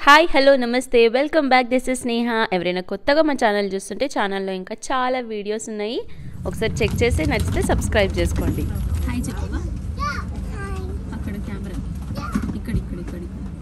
Hi hello namaste welcome back this is Sneha ఎవరైనా కొత్తగా మా ఛానల్ చూస్తుంటే ఛానల్లో ఇంకా చాలా వీడియోస్ ఉన్నాయి ఒకసారి చెక్ చేసి నచ్చితే సబ్స్క్రైబ్ చేసుకోండి హాయ్ చెప్పవా అక్కడ కెమెరా ఇక్కడ ఇక్కడ ఇక్కడ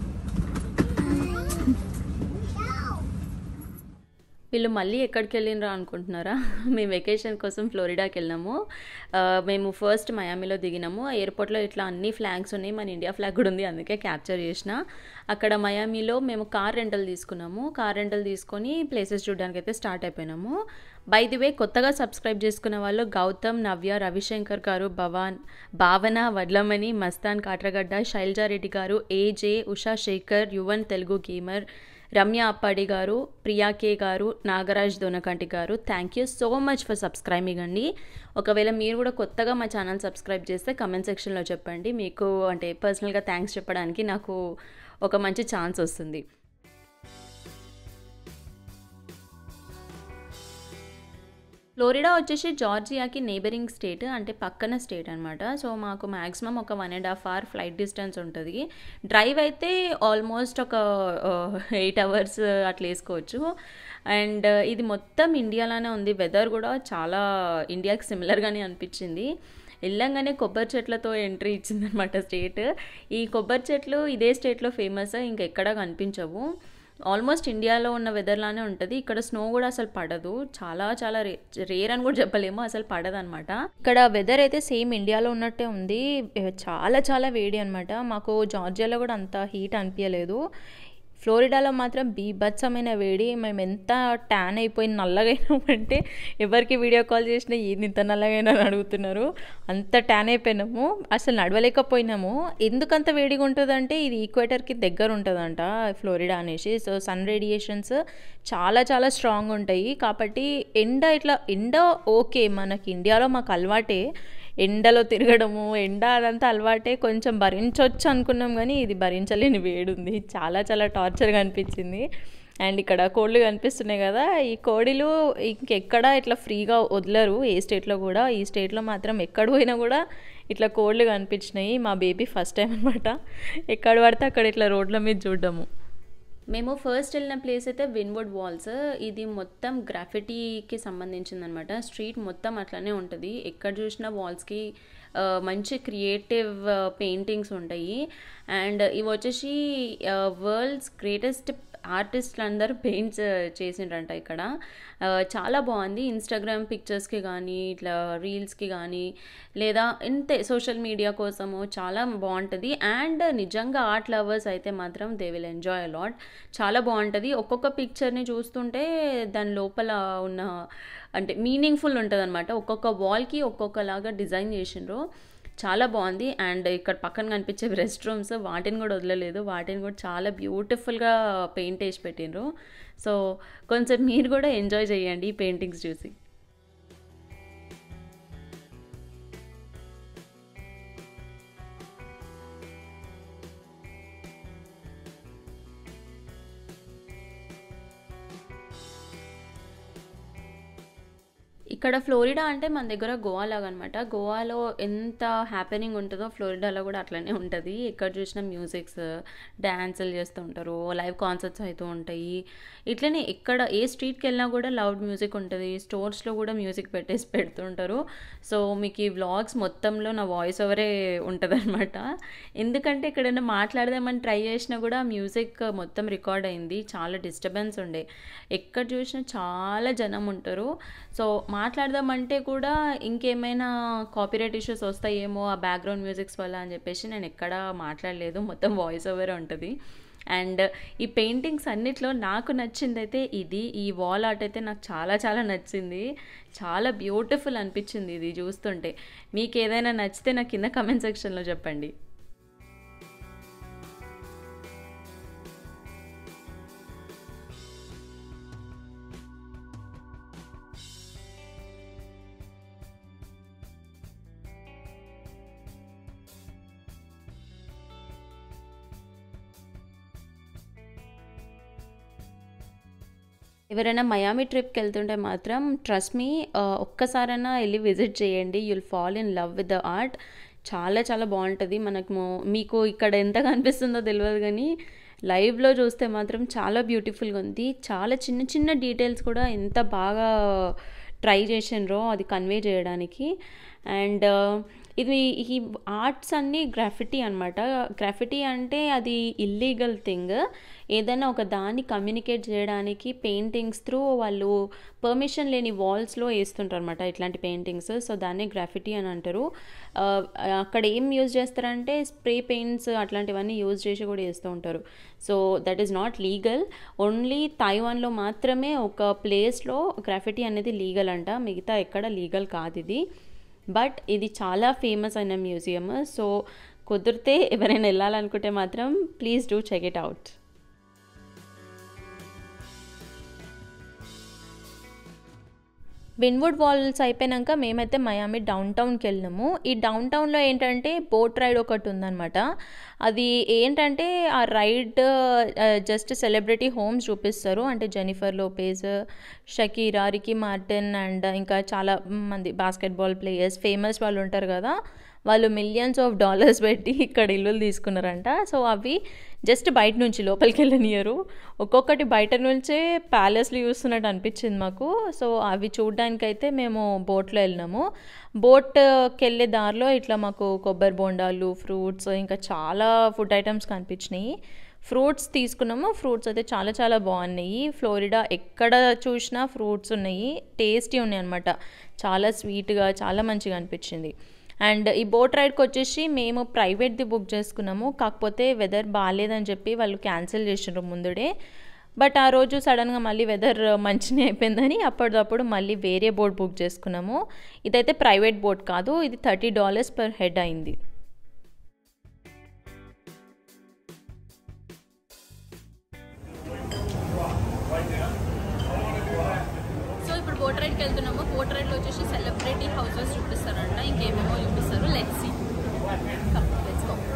వీళ్ళు మళ్ళీ ఎక్కడికి వెళ్ళినరా అనుకుంటున్నారా మేము వెకేషన్ కోసం ఫ్లోరిడాకి వెళ్ళాము ఆ, మేము ఫస్ట్ మయామిలో దిగినాము ఆ ఎయిర్పోర్ట్లో ఇట్లా అన్ని ఫ్లాగ్స్ ఉన్నాయి మన ఇండియా ఫ్లాగ్ కూడా ఉంది అందుకే క్యాప్చర్ చేసిన అక్కడ మయామిలో మేము కార్ రెంటల్ తీసుకున్నాము కార్ రెంటల్ తీసుకొని ప్లేసెస్ చూడడానికి అయితే స్టార్ట్ అయిపోయినాము బై ది వే కొత్తగా సబ్స్క్రైబ్ చేసుకున్న వాళ్ళు గౌతమ్ నవ్య రవిశంకర్ గారు భవాన్ భావన వడ్లమణి మస్తాన్ కాట్రగడ్డ శైలజారెడ్డి గారు ఏజే ఉషా శేఖర్ యువన్ తెలుగు గేమర్ రమ్య అప్పాడి గారు ప్రియా కే గారు నాగరాజ్ దొనకంటి గారు thank you so much for subscribing అండి ఒకవేళ మీరు కూడా కొత్తగా మా ఛానల్ సబ్స్క్రైబ్ చేస్తే కమెంట్ సెక్షన్లో చెప్పండి మీకు అంటే పర్సనల్గా థ్యాంక్స్ చెప్పడానికి నాకు ఒక మంచి ఛాన్స్ వస్తుంది ఫ్లోరిడా వచ్చేసి జార్జియాకి నేబరింగ్ స్టేట్ అంటే పక్కన స్టేట్ అనమాట సో మాకు మ్యాక్సిమం ఒక one and half hour flight distance ఉంటుంది డ్రైవ్ అయితే ఆల్మోస్ట్ ఒక ఎయిట్ అవర్స్ అట్లా వేసుకోవచ్చు అండ్ ఇది మొత్తం ఇండియాలోనే ఉంది వెదర్ కూడా చాలా ఇండియాకి సిమిలర్గానే అనిపించింది వెళ్ళంగానే కొబ్బరి చెట్లతో ఎంట్రీ ఇచ్చిందనమాట స్టేట్ ఈ కొబ్బరి చెట్లు ఇదే స్టేట్లో ఫేమస్ ఇంకెక్కడా కనిపించవు ఆల్మోస్ట్ ఇండియాలో ఉన్న వెదర్లానే ఉంటుంది ఇక్కడ స్నో కూడా అసలు పడదు చాలా చాలా రే రేర్ అని కూడా చెప్పలేము అసలు పడదు అనమాట ఇక్కడ వెదర్ అయితే సేమ్ ఇండియాలో ఉన్నట్టే ఉంది చాలా చాలా వేడి అనమాట మాకు జార్జియాలో కూడా అంత హీట్ అనిపించలేదు ఫ్లోరిడాలో మాత్రం బీభత్సమైన వేడి మేము ఎంత ట్యాన్ అయిపోయి నల్లగైనామంటే ఎవరికి వీడియో కాల్ చేసినా ఏంది ఇంత నల్లగైనా అని అడుగుతున్నారు అంత ట్యాన్ అయిపోయినాము అసలు నడవలేకపోయినాము ఎందుకంత వేడిగా ఉంటుందంటే ఇది ఈక్వేటర్కి దగ్గర ఉంటుందంట ఫ్లోరిడా అనేసి సో సన్ రేడియేషన్స్ చాలా చాలా స్ట్రాంగ్ ఉంటాయి కాబట్టి ఎండ ఇట్లా ఎండ ఓకే మనకి ఇండియాలో మాకు అలవాటే ఎండలో తిరగడము ఎండ అదంతా అలవాటే కొంచెం భరించవచ్చు అనుకున్నాం కానీ ఇది భరించలేని వేడుంది చాలా చాలా టార్చర్గా అనిపించింది అండ్ ఇక్కడ కోళ్ళు కనిపిస్తున్నాయి కదా ఈ కోడిలు ఇంకెక్కడ ఇట్లా ఫ్రీగా వదలరు ఏ స్టేట్లో కూడా ఈ స్టేట్లో మాత్రం ఎక్కడ పోయినా కూడా ఇట్లా కోళ్ళు కనిపించినాయి మా బేబీ ఫస్ట్ టైం అనమాట ఎక్కడ పడితే అక్కడ ఇట్లా రోడ్ల మీద చూడడము మేము ఫస్ట్ వెళ్ళిన ప్లేస్ అయితే విన్వుడ్ వాల్స్ ఇది మొత్తం గ్రాఫిటీకి సంబంధించిందనమాట స్ట్రీట్ మొత్తం అట్లానే ఉంటుంది ఎక్కడ చూసినా వాల్స్కి మంచి క్రియేటివ్ పెయింటింగ్స్ ఉంటాయి అండ్ ఇవి వచ్చేసి వరల్డ్స్ గ్రేటెస్ట్ ఆర్టిస్టులు అందరూ పెయింట్స్ చేసిండ్రంట ఇక్కడ ఆ, చాలా బాగుంది ఇన్స్టాగ్రామ్ పిక్చర్స్కి కానీ ఇట్లా రీల్స్కి కానీ లేదా ఇంతే సోషల్ మీడియా కోసము చాలా బాగుంటుంది అండ్ నిజంగా ఆర్ట్ లవర్స్ అయితే మాత్రం దే విల్ ఎంజాయ్ అలాట్ చాలా బాగుంటుంది ఒక్కొక్క పిక్చర్ని చూస్తుంటే దాని లోపల ఉన్న అంటే మీనింగ్ఫుల్ ఉంటుంది అనమాట ఒక్కొక్క వాల్కి ఒక్కొక్కలాగా డిజైన్ చేసిండ్రు చాలా బాగుంది అండ్ ఇక్కడ పక్కన కనిపించే రెస్ట్ రూమ్స్ వాటిని కూడా వదలలేదు వాటిని కూడా చాలా బ్యూటిఫుల్గా పెయింట్ వేసి పెట్టిండ్రు సో కొంచెం మీరు కూడా ఎంజాయ్ చేయండి ఈ పెయింటింగ్స్ చూసి ఇక్కడ ఫ్లోరిడా అంటే మన దగ్గర గోవా లాగా అనమాట గోవాలో ఎంత హ్యాపెనింగ్ ఉంటుందో ఫ్లోరిడాలో కూడా అట్లనే ఉంటుంది ఎక్కడ చూసినా మ్యూజిక్స్ డ్యాన్సులు చేస్తూ ఉంటారు లైవ్ కాన్సర్ట్స్ అవుతూ ఉంటాయి ఇట్లనే ఎక్కడ ఏ స్ట్రీట్కి వెళ్ళినా కూడా లౌడ్ మ్యూజిక్ ఉంటుంది స్టోర్స్లో కూడా మ్యూజిక్ పెట్టేసి పెడుతుంటారు సో మీకు ఈ వ్లాగ్స్ మొత్తంలో నా వాయిస్ ఓవరే ఉంటుంది అనమాట ఎందుకంటే ఎక్కడైనా మాట్లాడదామని ట్రై చేసినా కూడా మ్యూజిక్ మొత్తం రికార్డ్ అయింది చాలా డిస్టర్బెన్స్ ఉండే ఎక్కడ చూసినా చాలా జనం ఉంటారు సో మాట్లాడదామంటే కూడా ఇంకేమైనా కాపీరైట్ ఇష్యూస్ వస్తాయేమో ఆ బ్యాక్గ్రౌండ్ మ్యూజిక్స్ వల్ల అని చెప్పేసి నేను ఎక్కడా మాట్లాడలేదు మొత్తం వాయిస్ ఓవర్ ఉంటుంది అండ్ ఈ పెయింటింగ్స్ అన్నిట్లో నాకు నచ్చింది అయితే ఇది ఈ వాల్ ఆర్ట్ అయితే నాకు చాలా చాలా నచ్చింది చాలా బ్యూటిఫుల్ అనిపించింది ఇది చూస్తుంటే మీకు ఏదైనా నచ్చితే నాకు కింద కమెంట్ సెక్షన్లో చెప్పండి ఎవరైనా మయామి ట్రిప్కి వెళ్తుంటే మాత్రం ట్రస్ట్ మీ ఒక్కసారైనా వెళ్ళి విజిట్ చేయండి you'll fall in love with the art చాలా చాలా బాగుంటుంది మనకు మీకు ఇక్కడ ఎంత కనిపిస్తుందో తెలియదు కానీ లైవ్లో చూస్తే మాత్రం చాలా బ్యూటిఫుల్గా ఉంది చాలా చిన్న చిన్న డీటెయిల్స్ కూడా ఎంత బాగా ట్రై చేసిండ్రో అది కన్వే చేయడానికి అండ్ ఇది ఈ ఆర్ట్స్ అన్నీ గ్రాఫిటీ అనమాట గ్రాఫిటీ అంటే అది ఇల్లీగల్ థింగ్ ఏదైనా ఒక దాన్ని కమ్యూనికేట్ చేయడానికి పెయింటింగ్స్ త్రూ వాళ్ళు పర్మిషన్ లేని వాల్స్లో వేస్తుంటారు అనమాట ఇట్లాంటి పెయింటింగ్స్ సో దాన్నే గ్రాఫిటీ అని అంటారు ఆ, అక్కడ ఏం యూజ్ చేస్తారంటే స్ప్రే పెయింట్స్ అట్లాంటివన్నీ యూజ్ చేసి కూడా వేస్తూ ఉంటారు so that is not legal only తైవాన్లో మాత్రమే ఒక ప్లేస్లో గ్రాఫిటీ అనేది లీగల్ అంట మిగతా ఎక్కడ లీగల్ కాదు ఇది బట్ ఇది చాలా ఫేమస్ అయిన మ్యూజియం సో కుదిరితే ఎవరైనా వెళ్ళాలనుకుంటే మాత్రం please do check it out Wynwood walls అయిపోయాక మేమైతే మయామి డౌన్ టౌన్కి వెళ్ళినాము ఈ డౌన్ టౌన్లో ఏంటంటే బోట్ రైడ్ ఒకటి ఉందన్నమాట అది ఏంటంటే ఆ రైడ్ జస్ట్ సెలబ్రిటీ హోమ్స్ చూపిస్తారు అంటే Jennifer Lopez Shakira Ricky Martin and ఇంకా చాలా మంది బాస్కెట్బాల్ ప్లేయర్స్ ఫేమస్ వాళ్ళు ఉంటారు కదా వాళ్ళు మిలియన్స్ ఆఫ్ డాలర్స్ పెట్టి ఇక్కడ ఇల్లులు తీసుకున్నారంట సో అవి జస్ట్ బయట నుంచి లోపలికి వెళ్ళనియరు ఒక్కొక్కటి బయట నుంచే ప్యాలెస్లు చూస్తున్నట్టు అనిపించింది మాకు సో అవి చూడడానికైతే మేము బోట్లో వెళ్ళినాము బోట్కి వెళ్ళే దారిలో ఇట్లా మాకు కొబ్బరి బొండాలు ఫ్రూట్స్ ఇంకా చాలా ఫుడ్ ఐటమ్స్ కనిపించినాయి ఫ్రూట్స్ తీసుకున్నాము ఫ్రూట్స్ అయితే చాలా చాలా బాగున్నాయి ఫ్లోరిడా ఎక్కడ చూసినా ఫ్రూట్స్ ఉన్నాయి టేస్టీ ఉన్నాయి అనమాట చాలా స్వీట్గా చాలా మంచిగా అనిపించింది అండ్ ఈ బోట్ రైడ్కి వచ్చేసి మేము ప్రైవేట్ది బుక్ చేసుకున్నాము కాకపోతే వెదర్ బాగాలేదని చెప్పి వాళ్ళు క్యాన్సిల్ చేసిండ్రు ముందుడే బట్ ఆ రోజు సడన్గా మళ్ళీ వెదర్ మంచిగా అయిపోయిందని అప్పటిదప్పుడు మళ్ళీ వేరే బోట్ బుక్ చేసుకున్నాము ఇదైతే ప్రైవేట్ బోట్ కాదు ఇది థర్టీ డాలర్స్ పర్ హెడ్ అయింది సో ఇప్పుడు బోట్ రైడ్కి వెళ్తున్నాము బోట్ రైడ్లో వచ్చేసి సెలబ్రిటీ హౌసెస్ చూపిస్తారంట ఇంకేమేమో చూపిస్తారు let's see let's go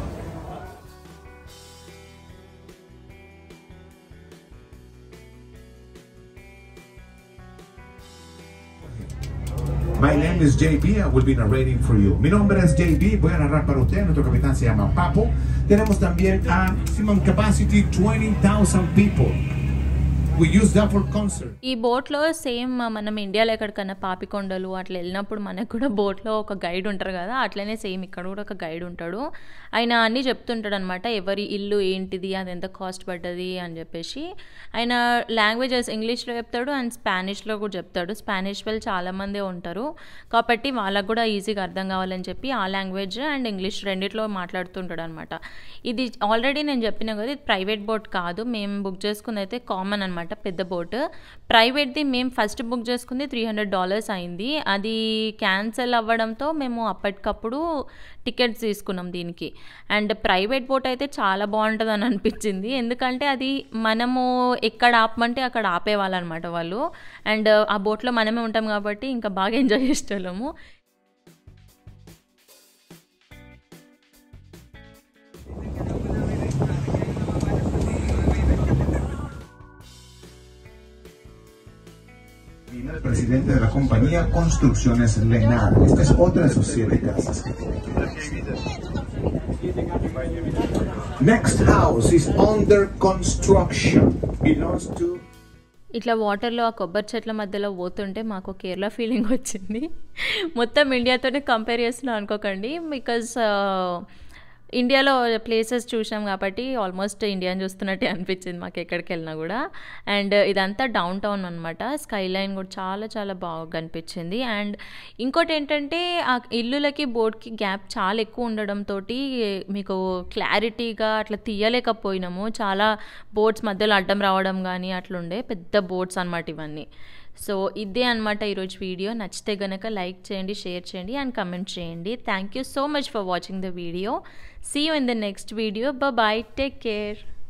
My name is JB, I will be narrating for you. Mi nombre es JB, voy a narrar para usted, nuestro capitán se llama Papo. Tenemos también a maximum capacity 20,000 people. We use that for concert. ఈ బోట్లో same మనం ఇండియాలో ఎక్కడికైనా పాపికొండలు అట్లా వెళ్ళినప్పుడు మనకు కూడా బోట్లో ఒక గైడ్ ఉంటారు కదా అట్లనే సేమ్ ఇక్కడ కూడా ఒక గైడ్ ఉంటాడు ఆయన అన్నీ చెప్తుంటాడు అనమాట ఎవరి ఇల్లు ఏంటిది అది ఎంత కాస్ట్ పడ్డది అని చెప్పేసి ఆయన లాంగ్వేజెస్ ఇంగ్లీష్లో చెప్తాడు అండ్ స్పానిష్లో కూడా చెప్తాడు స్పానిష్ వాళ్ళు చాలామందే ఉంటారు కాబట్టి వాళ్ళకు కూడా ఈజీగా అర్థం కావాలని చెప్పి ఆ లాంగ్వేజ్ అండ్ ఇంగ్లీష్ రెండిట్లో మాట్లాడుతుంటాడు అనమాట ఇది ఆల్రెడీ నేను చెప్పిన కదా ఇది ప్రైవేట్ బోట్ కాదు మేము బుక్ చేసుకుంది అయితే కామన్ అనమాట పెద్ద బోట్ ప్రైవేట్ది మేము ఫస్ట్ బుక్ చేసుకుంది త్రీ హండ్రెడ్ డాలర్స్ అయింది అది క్యాన్సిల్ అవ్వడంతో మేము అప్పటికప్పుడు టికెట్స్ తీసుకున్నాం దీనికి అండ్ ప్రైవేట్ బోట్ అయితే చాలా బాగుంటుంది అని అనిపించింది ఎందుకంటే అది మనము ఎక్కడ ఆపమంటే అక్కడ ఆపేవాళ్ళు అనమాట వాళ్ళు అండ్ ఆ బోట్లో మనమే ఉంటాం కాబట్టి ఇంకా బాగా ఎంజాయ్ చేసేవాళ్ళము El presidente de la compañía Construcciones Lenar. Esta es otra de sus siete casas que tiene aquí. Next house is under construction. Belongs to ఇట్లా వాటర్లో ఆ కొబ్బరి చెట్ల మధ్యలో పోతుంటే మాకు కేరళ ఫీలింగ్ వచ్చింది మొత్తం ఇండియాతోనే కంపేర్ చేస్తున్నాం అనుకోకండి బికాజ్ ఇండియాలో ప్లేసెస్ చూసాం కాబట్టి ఆల్మోస్ట్ ఇండియాని చూస్తున్నట్టే అనిపించింది మాకు ఎక్కడికి వెళ్ళినా కూడా అండ్ ఇదంతా డౌన్ టౌన్ అనమాట స్కై లైన్ కూడా చాలా చాలా బాగా అనిపించింది అండ్ ఇంకోటి ఏంటంటే ఆ ఇల్లులకి బోర్డ్కి గ్యాప్ చాలా ఎక్కువ ఉండడంతో మీకు క్లారిటీగా అట్లా తీయలేకపోయినాము చాలా బోట్స్ మధ్యలో అడ్డం రావడం కానీ అట్లుండే పెద్ద బోట్స్ అనమాట ఇవన్నీ సో ఇదే అనమాట ఈరోజు వీడియో నచ్చితే గనక లైక్ చేయండి షేర్ చేయండి అండ్ కమెంట్ చేయండి thank you so much for watching the video see you in the next video bye take care